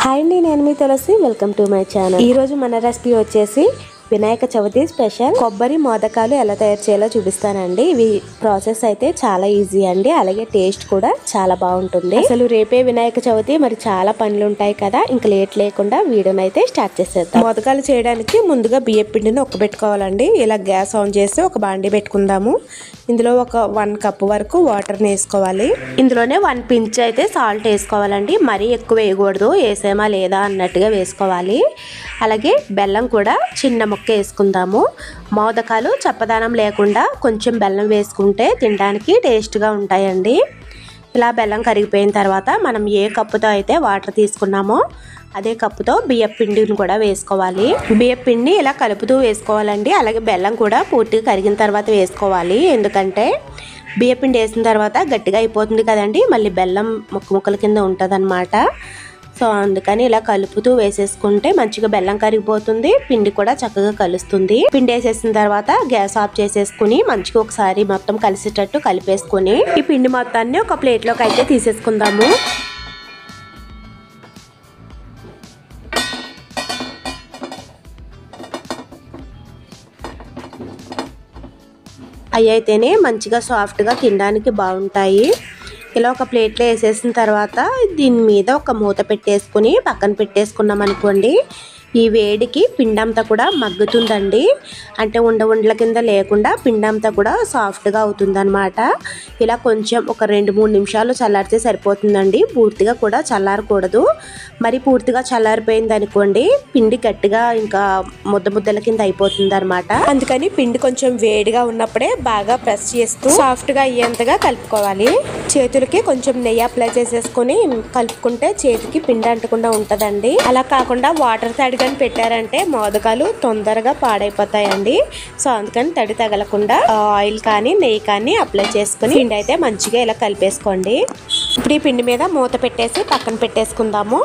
hi అండి నేను మీ Tulasi welcome to my channel ఈ రోజు మన రెసిపీ వచ్చేసి వినాయక చవితి స్పెషల్ కొబ్బరి మోదకాలు ఎలా తయారు చేయాలో చూపిస్తానండి ఇవి ప్రాసెస్ అయితే చాలా ఈజీ అండి అలాగే టేస్ట్ కూడా చాలా బాగుంటుంది అసలు రేపే వినాయక చవితి మరి చాలా పనులు ఉంటాయి కదా ఇంకా లేట్ లేకుండా వీడియోని అయితే స్టార్ట్ చేసేద్దాం మోదకాలు చేయడానికి ముందుగా బియ్యం పిండిని పెట్టుకోవాలండి ఇలా గ్యాస్ ఆన్ చేసి ఒక బాండి పెట్టుకుందాము ఇందులో ఒక వన్ కప్ వరకు వాటర్ని వేసుకోవాలి ఇందులోనే వన్ పించ్ అయితే సాల్ట్ వేసుకోవాలండి మరీ ఎక్కువ వేయకూడదు వేసేమా లేదా అన్నట్టుగా వేసుకోవాలి అలాగే బెల్లం కూడా చిన్న ముక్క వేసుకుందాము మోదకాలు చప్పదనం లేకుండా కొంచెం బెల్లం వేసుకుంటే తినడానికి టేస్ట్గా ఉంటాయండి ఇలా బెల్లం కరిగిపోయిన తర్వాత మనం ఏ కప్పుతో అయితే వాటర్ తీసుకున్నామో అదే కప్పుతో బియ్యం పిండిని కూడా వేసుకోవాలి బియ్యం పిండి ఇలా కలుపుతూ వేసుకోవాలండి అలాగే బెల్లం కూడా పూర్తిగా కరిగిన తర్వాత వేసుకోవాలి ఎందుకంటే బియ్యం పిండి వేసిన తర్వాత గట్టిగా అయిపోతుంది కదండి మళ్ళీ బెల్లం ముక్క ముక్కల కింద ఉంటుంది సో అందుకని ఇలా కలుపుతూ వేసేసుకుంటే మంచిగా బెల్లం కరిగిపోతుంది పిండి కూడా చక్కగా కలుస్తుంది పిండి వేసేసిన తర్వాత గ్యాస్ ఆఫ్ చేసేసుకుని మంచిగా ఒకసారి మొత్తం కలిసేటట్టు కలిపేసుకుని ఈ పిండి మొత్తాన్ని ఒక ప్లేట్లోకి అయితే తీసేసుకుందాము అవి అయితేనే మంచిగా సాఫ్ట్గా తినడానికి బాగుంటాయి ఇలా ఒక ప్లేట్లో వేసేసిన తర్వాత దీని మీద ఒక మూత పెట్టేసుకుని పక్కన పెట్టేసుకున్నాం అనుకోండి ఈ వేడికి పిండంతా కూడా మగ్గుతుందండి అంటే ఉండ ఉండల కింద లేకుండా పిండంతా కూడా సాఫ్ట్గా అవుతుందన్నమాట ఇలా కొంచెం ఒక రెండు మూడు నిమిషాలు చల్లారితే సరిపోతుందండి పూర్తిగా కూడా చల్లారకూడదు మరి పూర్తిగా చల్లారిపోయింది అనుకోండి పిండి గట్టిగా ఇంకా ముద్ద ముద్దల కింద అయిపోతుంది అనమాట అందుకని పిండి కొంచెం వేడిగా ఉన్నప్పుడే బాగా ప్రెస్ చేస్తూ సాఫ్ట్గా అయ్యేంతగా కలుపుకోవాలి చేతులకి కొంచెం నెయ్యి అప్లై చేసేసుకొని కలుపుకుంటే చేతికి పిండి అంటకుండా ఉంటుందండి అలా కాకుండా వాటర్ తడి కానీ పెట్టారంటే మోదకాలు తొందరగా పాడైపోతాయండి సో అందుకని తడి తగలకుండా ఆయిల్ కానీ నెయ్యి కానీ అప్లై చేసుకుని పిండి అయితే మంచిగా ఇలా కలిపేసుకోండి ఇప్పుడు ఈ పిండి మీద మూత పెట్టేసి పక్కన పెట్టేసుకుందాము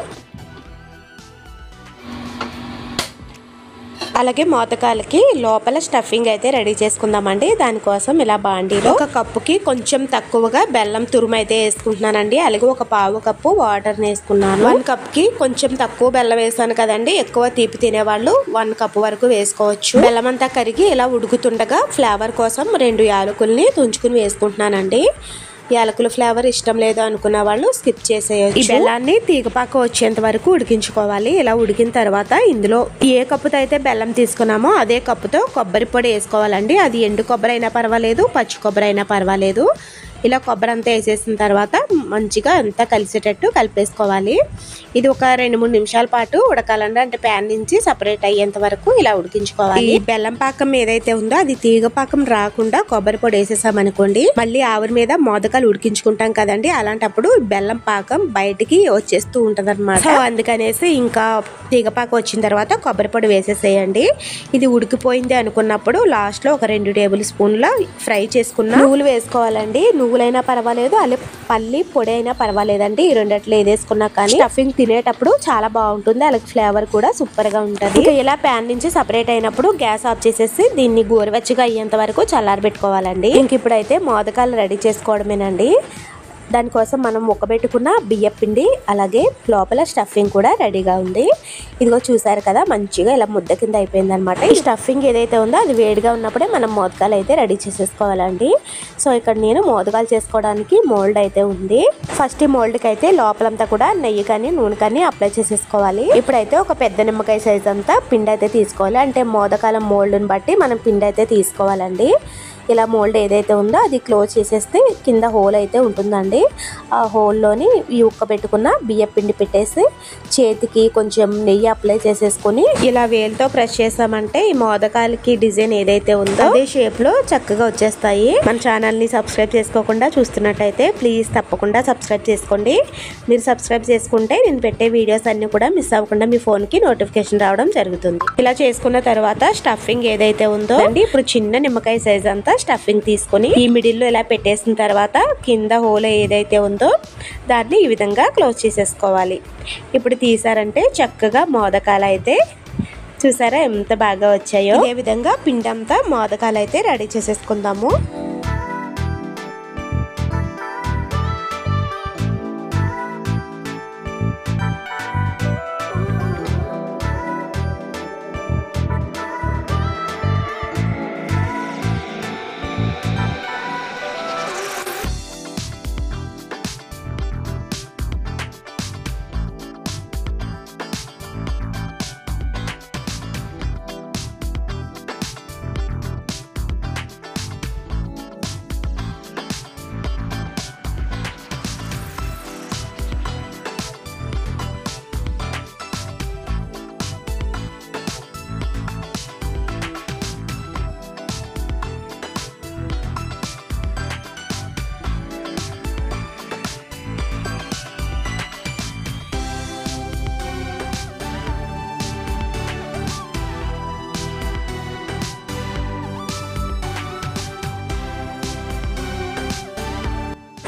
అలాగే మోతకాలకి లోపల స్టఫింగ్ అయితే రెడీ చేసుకుందామండి దానికోసం ఇలా బాండీలో ఒక కప్పుకి కొంచెం తక్కువగా బెల్లం తురుము అయితే వేసుకుంటున్నానండి అలాగే ఒక పావు కప్పు వాటర్ వేసుకున్నాను వన్ కప్ కి కొంచెం తక్కువ బెల్లం వేసాను కదండి ఎక్కువ తీపి తినేవాళ్ళు వన్ కప్ వరకు వేసుకోవచ్చు బెల్లం అంతా కరిగి ఇలా ఉడుకుతుండగా ఫ్లేవర్ కోసం రెండు యాలకుల్ని తుంచుకుని వేసుకుంటున్నానండి యాలకుల ఫ్లేవర్ ఇష్టం లేదు అనుకున్న వాళ్ళు స్కిప్ చేసేయచ్చు ఈ బెల్లాన్ని తీగపాక వచ్చేంత వరకు ఉడికించుకోవాలి ఇలా ఉడికిన తర్వాత ఇందులో ఏ కప్పుతో అయితే బెల్లం తీసుకున్నామో అదే కప్పుతో కొబ్బరి పొడి వేసుకోవాలండి అది ఎండు కొబ్బరి అయినా పర్వాలేదు పచ్చి కొబ్బరి అయినా పర్వాలేదు ఇలా కొబ్బరి అంతా వేసేసిన తర్వాత మంచిగా అంతా కలిసేటట్టు కలిపేసుకోవాలి ఇది ఒక రెండు మూడు నిమిషాల పాటు ఉడకాలండి అంటే ప్యాన్ నుంచి సపరేట్ అయ్యేంత వరకు ఇలా ఉడికించుకోవాలి ఈ బెల్లం పాకం ఏదైతే ఉందో అది తీగ పాకం రాకుండా కొబ్బరి పొడి వేసేసామనుకోండి మళ్ళీ ఆవిరి మీద మోదకాలు ఉడికించుకుంటాం కదండి అలాంటప్పుడు బెల్లం పాకం బయటికి వచ్చేస్తూ ఉంటది అనమాట అందుకనేసి ఇంకా తీగ పాకం వచ్చిన తర్వాత కొబ్బరి పొడి వేసేసేయండి ఇది ఉడికిపోయింది అనుకున్నప్పుడు లాస్ట్ లో ఒక రెండు టేబుల్ స్పూన్ల ఫ్రై చేసుకున్న నువ్వులు వేసుకోవాలండి నువ్వులైనా పర్వాలేదు అలాగే పల్లి పొడి అయినా పర్వాలేదండి ఈ రెండట్లు ఏదేసుకున్నా కానీ స్టఫింగ్ తినేటప్పుడు చాలా బాగుంటుంది అలాగే ఫ్లేవర్ కూడా సూపర్ గా ఉంటుంది ఇంకా ఇలా ప్యాన్ నుంచి సపరేట్ అయినప్పుడు గ్యాస్ ఆఫ్ చేసేసి దీన్ని గోరువెచ్చగా అయ్యేంత వరకు చల్లారబెట్టుకోవాలండి ఇంక ఇప్పుడైతే మోదకాలు రెడీ చేసుకోవడమేనండి దానికోసం మనం ఉక్కబెట్టుకున్న బియ్యం పిండి అలాగే లోపల స్టఫింగ్ కూడా రెడీగా ఉంది ఇదిగో చూసారు కదా మంచిగా ఇలా ముద్ద కింద అయిపోయింది అనమాట ఈ స్టఫింగ్ ఏదైతే ఉందో అది వేడిగా ఉన్నప్పుడే మనం మోదకాలు అయితే రెడీ చేసేసుకోవాలండి సో ఇక్కడ నేను మోదకాలు చేసుకోవడానికి మోల్డ్ అయితే ఉంది ఫస్ట్ ఈ మోల్డ్కి అయితే లోపలంతా కూడా నెయ్యి కానీ నూనె కానీ అప్లై చేసేసుకోవాలి ఇప్పుడైతే ఒక పెద్ద నిమ్మకాయ సైజ్ అంతా పిండి అయితే తీసుకోవాలి అంటే మోదకాల మోల్డ్ని బట్టి మనం పిండి అయితే తీసుకోవాలండి ఇలా మోల్డ్ ఏదైతే ఉందో అది క్లోజ్ చేసేస్తే కింద హోల్ అయితే ఉంటుందండి ఆ హోల్లోని ఈ ఉక్క పెట్టుకున్న బియ్య పిండి పెట్టేసి చేతికి కొంచెం నెయ్యి అప్లై చేసేసుకొని ఇలా వేలుతో ప్రెస్ చేసామంటే ఈ మోదకాలకి డిజైన్ ఏదైతే ఉందో అదే షేప్ లో చక్కగా వచ్చేస్తాయి మన ఛానల్ ని సబ్స్క్రైబ్ చేసుకోకుండా చూస్తున్నట్టయితే ప్లీజ్ తప్పకుండా సబ్స్క్రైబ్ చేసుకోండి మీరు సబ్స్క్రైబ్ చేసుకుంటే నేను పెట్టే వీడియోస్ అన్ని కూడా మిస్ అవ్వకుండా మీ ఫోన్ కి నోటిఫికేషన్ రావడం జరుగుతుంది ఇలా చేసుకున్న తర్వాత స్టఫింగ్ ఏదైతే ఉందో అండి ఇప్పుడు చిన్న నిమ్మకాయ సైజ్ అంతా స్టఫింగ్ తీసుకొని ఈ మిడిల్ లో ఇలా పెట్టేసిన తర్వాత కింద హోల్ ఏదైతే ఉందో దాన్ని ఈ విధంగా క్లోజ్ చేసేసుకోవాలి ఇప్పుడు తీసారంటే చక్కగా మోదకాలు అయితే చూసారా ఎంత బాగా వచ్చాయో ఇదే విధంగా పిండంతా మోదకాలు అయితే రెడీ చేసేసుకుందాము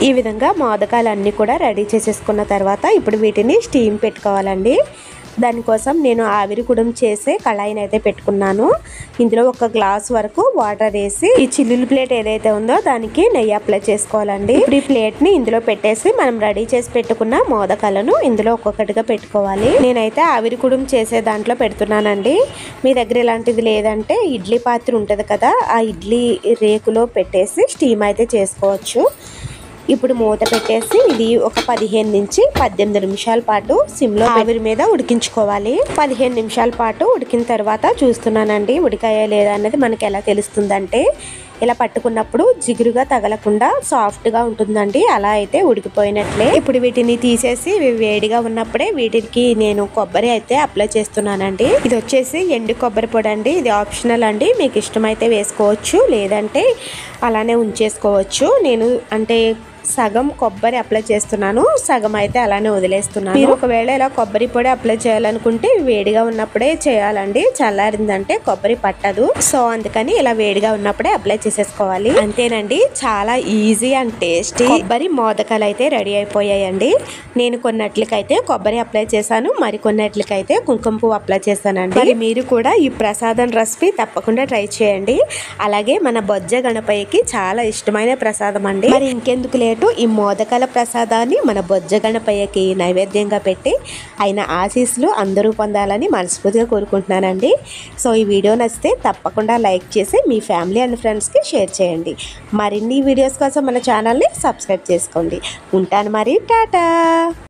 ఈ విధంగా మోదకాలు అన్నీ కూడా రెడీ చేసేసుకున్న తర్వాత ఇప్పుడు వీటిని స్టీమ్ పెట్టుకోవాలండి దానికోసం నేను ఆవిరి కుడం చేసే కళాయిని అయితే పెట్టుకున్నాను ఇందులో ఒక గ్లాస్ వరకు వాటర్ వేసి ఈ చిల్లులు ప్లేట్ ఏదైతే ఉందో దానికి నెయ్యి అప్లై చేసుకోవాలండి ఇప్పుడు ఈ ప్లేట్ ని ఇందులో పెట్టేసి మనం రెడీ చేసి పెట్టుకున్న మోదకాలను ఇందులో ఒక్కొక్కటిగా పెట్టుకోవాలి నేనైతే ఆవిరి కుడం చేసే దాంట్లో పెడుతున్నానండి మీ దగ్గర ఇలాంటిది లేదంటే ఇడ్లీ పాత్ర ఉంటుంది కదా ఆ ఇడ్లీ రేకులో పెట్టేసి స్టీమ్ అయితే చేసుకోవచ్చు ఇప్పుడు మూత పెట్టేసి ఇది ఒక పదిహేను నుంచి పద్దెనిమిది నిమిషాల పాటు సిమ్లో ఆవిరి మీద ఉడికించుకోవాలి పదిహేను నిమిషాల పాటు ఉడికిన తర్వాత చూస్తున్నానండి ఉడికాయా లేదా అనేది మనకి ఎలా తెలుస్తుందంటే ఇలా పట్టుకున్నప్పుడు జిగురుగా తగలకుండా సాఫ్ట్గా ఉంటుందండి అలా అయితే ఉడికిపోయినట్లే ఇప్పుడు వీటిని తీసేసి ఇవి వేడిగా ఉన్నప్పుడే వీటికి నేను కొబ్బరి అయితే అప్లై చేస్తున్నానండి ఇది వచ్చేసి ఎండు కొబ్బరి పొడి అండి ఇది ఆప్షనల్ అండి మీకు ఇష్టమైతే వేసుకోవచ్చు లేదంటే అలానే ఉంచేసుకోవచ్చు నేను అంటే సగం కొబ్బరి అప్లై చేస్తున్నాను సగం అయితే అలానే వదిలేస్తున్నాను మీరు ఒకవేళ ఇలా కొబ్బరి పొడి అప్లై చేయాలనుకుంటే వేడిగా ఉన్నప్పుడే చేయాలండి చల్లారిందంటే కొబ్బరి పట్టదు సో అందుకని ఇలా వేడిగా ఉన్నప్పుడే అప్లై చేసేసుకోవాలి అంతేనండి చాలా ఈజీ అండ్ టేస్టీ కొబ్బరి మోదకాలు అయితే రెడీ అయిపోయాయండి నేను కొన్నట్లకైతే కొబ్బరి అప్లై చేశాను మరి కొన్నట్లకైతే కుంకుమ పువ్వు అప్లై చేశానండి మరి మీరు కూడా ఈ ప్రసాదం రెసిపీ తప్పకుండా ట్రై చేయండి అలాగే మన బొజ్జ గణపయ్యకి చాలా ఇష్టమైన ప్రసాదం అండి మరి ఇంకెందుకు లేటు ఈ మోదకాల ప్రసాదాన్ని మన బొజ్జ గణపయ్యకి నైవేద్యంగా పెట్టి ఆయన ఆశీస్సులు అందరూ పొందాలని మనస్ఫూర్తిగా కోరుకుంటున్నానండి సో ఈ వీడియో నచ్చితే తప్పకుండా లైక్ చేసి మీ ఫ్యామిలీ అండ్ ఫ్రెండ్స్కి షేర్ చేయండి మరిన్ని వీడియోస్ కోసం మన ఛానల్ని సబ్స్క్రైబ్ చేసుకోండి ఉంటాను మరి టాటా